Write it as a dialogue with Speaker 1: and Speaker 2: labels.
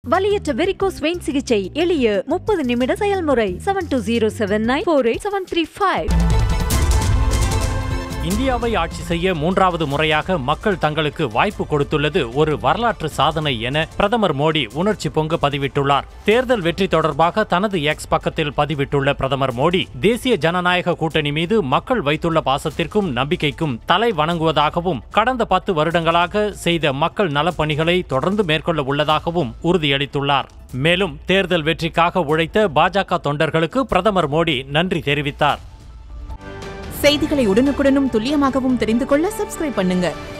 Speaker 1: வலியற்ற varicose vein சிகிச்சை எளிய முப்பது நிமிட செயல்முறை seven two zero seven nine four eight seven three five
Speaker 2: இந்தியாவை ஆட்சி செய்ய மூன்றாவது முறையாக மக்கள் தங்களுக்கு வாய்ப்பு கொடுத்துள்ளது ஒரு வரலாற்று சாதனை என பிரதமர் மோடி உணர்ச்சி பொங்க பதிவிட்டுள்ளார் தேர்தல் வெற்றி தொடர்பாக தனது எக்ஸ் பக்கத்தில் பதிவிட்டுள்ள பிரதமர் மோடி தேசிய ஜனநாயக கூட்டணி மீது மக்கள் வைத்துள்ள பாசத்திற்கும் நம்பிக்கைக்கும் தலை வணங்குவதாகவும் கடந்த பத்து வருடங்களாக செய்த மக்கள் நலப்பணிகளை தொடர்ந்து மேற்கொள்ள உள்ளதாகவும் உறுதியளித்துள்ளார் மேலும் தேர்தல் வெற்றிக்காக உழைத்த பாஜக தொண்டர்களுக்கு பிரதமர் மோடி நன்றி தெரிவித்தார்
Speaker 3: செய்திகளை உடனுக்குடனும் துல்லியமாகவும் தெரிந்து கொள்ள சப்ஸ்கிரைப் பண்ணுங்க